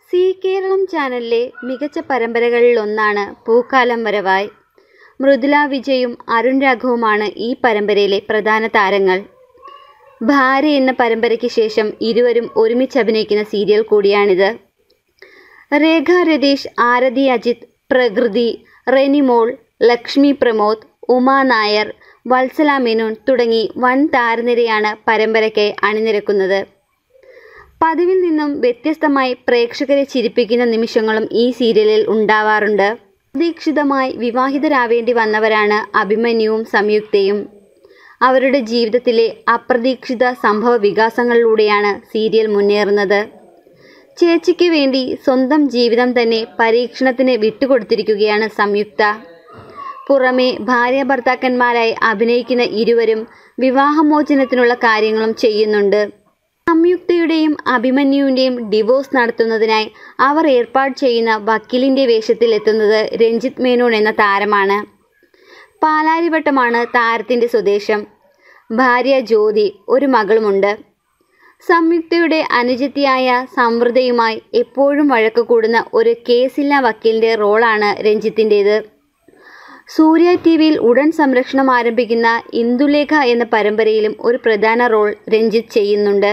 C Keralam ചാനലിലെ മികച്ച പരമ്പരകളിലൊന്നാണ് പൂക്കാലം വരവായി മൃദുല വിജയും അരുൺ രാഘവുമാണ് ഈ പരമ്പരയിലെ പ്രധാന താരങ്ങൾ ഭാര്യ എന്ന പരമ്പരയ്ക്ക് ശേഷം ഇരുവരും ഒരുമിച്ച് അഭിനയിക്കുന്ന സീരിയൽ കൂടിയാണിത് രേഖ രതീഷ് ആരതി അജിത് പ്രകൃതി റെനിമോൾ ലക്ഷ്മി പ്രമോദ് ഉമാ നായർ വത്സല മേനോൻ തുടങ്ങി വൻ താരനിരയാണ് പരമ്പരയ്ക്കായി അണിനിരക്കുന്നത് പതിവിൽ നിന്നും വ്യത്യസ്തമായി പ്രേക്ഷകരെ ചിരിപ്പിക്കുന്ന നിമിഷങ്ങളും ഈ സീരിയലിൽ ഉണ്ടാവാറുണ്ട് അപ്രതീക്ഷിതമായി വിവാഹിതരാവേണ്ടി വന്നവരാണ് അഭിമന്യുവും സംയുക്തയും അവരുടെ ജീവിതത്തിലെ അപ്രതീക്ഷിത സംഭവ വികാസങ്ങളിലൂടെയാണ് സീരിയൽ മുന്നേറുന്നത് ചേച്ചിക്ക് വേണ്ടി സ്വന്തം ജീവിതം തന്നെ പരീക്ഷണത്തിന് വിട്ടുകൊടുത്തിരിക്കുകയാണ് സംയുക്ത പുറമെ ഭാര്യ ഭർത്താക്കന്മാരായി അഭിനയിക്കുന്ന ഇരുവരും വിവാഹമോചനത്തിനുള്ള കാര്യങ്ങളും ചെയ്യുന്നുണ്ട് സംയുക്തയുടെയും അഭിമന്യുവിൻ്റെയും ഡിവോഴ്സ് നടത്തുന്നതിനായി അവർ ഏർപ്പാട് ചെയ്യുന്ന വക്കീലിൻ്റെ വേഷത്തിൽ എത്തുന്നത് രഞ്ജിത്ത് മേനോൻ എന്ന താരമാണ് പാലാരിവട്ടമാണ് താരത്തിൻ്റെ സ്വദേശം ഭാര്യ ജ്യോതി ഒരു മകളുമുണ്ട് സംയുക്തയുടെ അനുജത്തിയായ സമൃദ്ധയുമായി എപ്പോഴും വഴക്ക് കൂടുന്ന ഒരു കേസില്ല വക്കീലിൻ്റെ റോളാണ് രഞ്ജിത്തിൻ്റേത് സൂര്യ ടി വിയിൽ ഉടൻ സംരക്ഷണം ആരംഭിക്കുന്ന ഇന്ദുലേഖ എന്ന പരമ്പരയിലും ഒരു പ്രധാന റോൾ രഞ്ജിത്ത് ചെയ്യുന്നുണ്ട്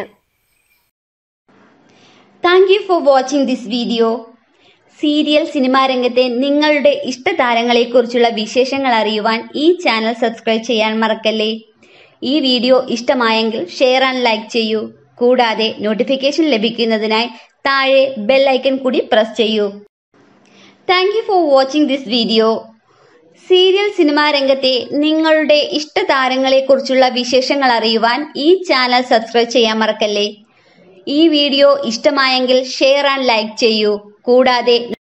thank you for watching this video serial cinema രംഗത്തെ നിങ്ങളുടെ ഇഷ്ടതാരങ്ങളെക്കുറിച്ചുള്ള വിശേഷങ്ങൾ അറിയുവാൻ ഈ ചാനൽ സബ്സ്ക്രൈബ് ചെയ്യാൻ മറക്കല്ലേ ഈ വീഡിയോ ഇഷ്ടമായെങ്കിൽ ഷെയർ ആൻഡ് ലൈക്ക് ചെയ്യൂ കൂടാതെ നോട്ടിഫിക്കേഷൻ ലഭിക്കുന്നതിനായി താഴെ ബെൽ ഐക്കൺ കൂടി പ്രസ് ചെയ്യൂ thank you for watching this video serial cinema രംഗത്തെ നിങ്ങളുടെ ഇഷ്ടതാരങ്ങളെക്കുറിച്ചുള്ള വിശേഷങ്ങൾ അറിയുവാൻ ഈ ചാനൽ സബ്സ്ക്രൈബ് ചെയ്യാൻ മറക്കല്ലേ ഈ വീഡിയോ ഇഷ്ടമായെങ്കിൽ ഷെയർ ആൻഡ് ലൈക്ക് ചെയ്യൂ കൂടാതെ